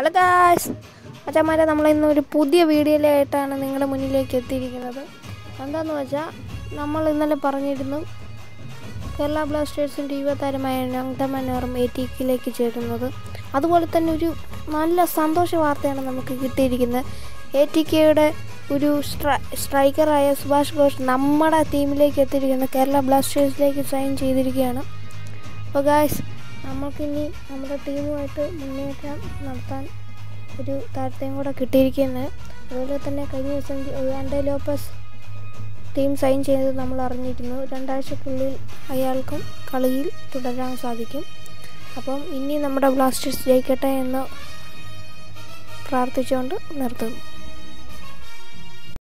hello guys അച്ഛന്മാരെ നമ്മൾ ഇന്ന് ഒരു പുതിയ വീഡിയോയിലായിട്ടാണ് നിങ്ങളുടെ മുന്നിലേക്ക് എത്തിയിരിക്കുന്നത് എന്താണെന്ന് വെച്ചാൽ നമ്മൾ ഇന്നലെ പറഞ്ഞിരുന്നു കേരള ബ്ലാസ്റ്റേഴ്സിൻ്റെ യുവതാരമായ നങ്തമനോറും എ ടി കെയിലേക്ക് ചേരുന്നത് അതുപോലെ തന്നെ ഒരു നല്ല സന്തോഷ വാർത്തയാണ് നമുക്ക് കിട്ടിയിരിക്കുന്നത് എ ടി കെയുടെ ഒരു സ്ട്രൈ സ്ട്രൈക്കറായ സുഭാഷ് ഘോഷ് നമ്മുടെ ടീമിലേക്ക് എത്തിയിരിക്കുന്ന കേരള ബ്ലാസ്റ്റേഴ്സിലേക്ക് സൈൻ ചെയ്തിരിക്കുകയാണ് അപ്പോൾ ഗായ്സ് നമുക്കിനി നമ്മുടെ ടീമുമായിട്ട് മുന്നേറ്റം നടത്താൻ ഒരു താരത്തെയും കൂടെ കിട്ടിയിരിക്കുന്നത് അതുപോലെ തന്നെ കഴിഞ്ഞ ദിവസം ആൻഡേ ലോപ്പസ് ടീം സൈൻ ചെയ്തത് നമ്മൾ അറിഞ്ഞിരുന്നു രണ്ടാഴ്ചക്കുള്ളിൽ അയാൾക്കും കളിയിൽ തുടരാൻ സാധിക്കും അപ്പം ഇനി നമ്മുടെ ബ്ലാസ്റ്റേഴ്സ് ജയിക്കട്ടെ എന്ന് പ്രാർത്ഥിച്ചുകൊണ്ട് നിർത്തുന്നു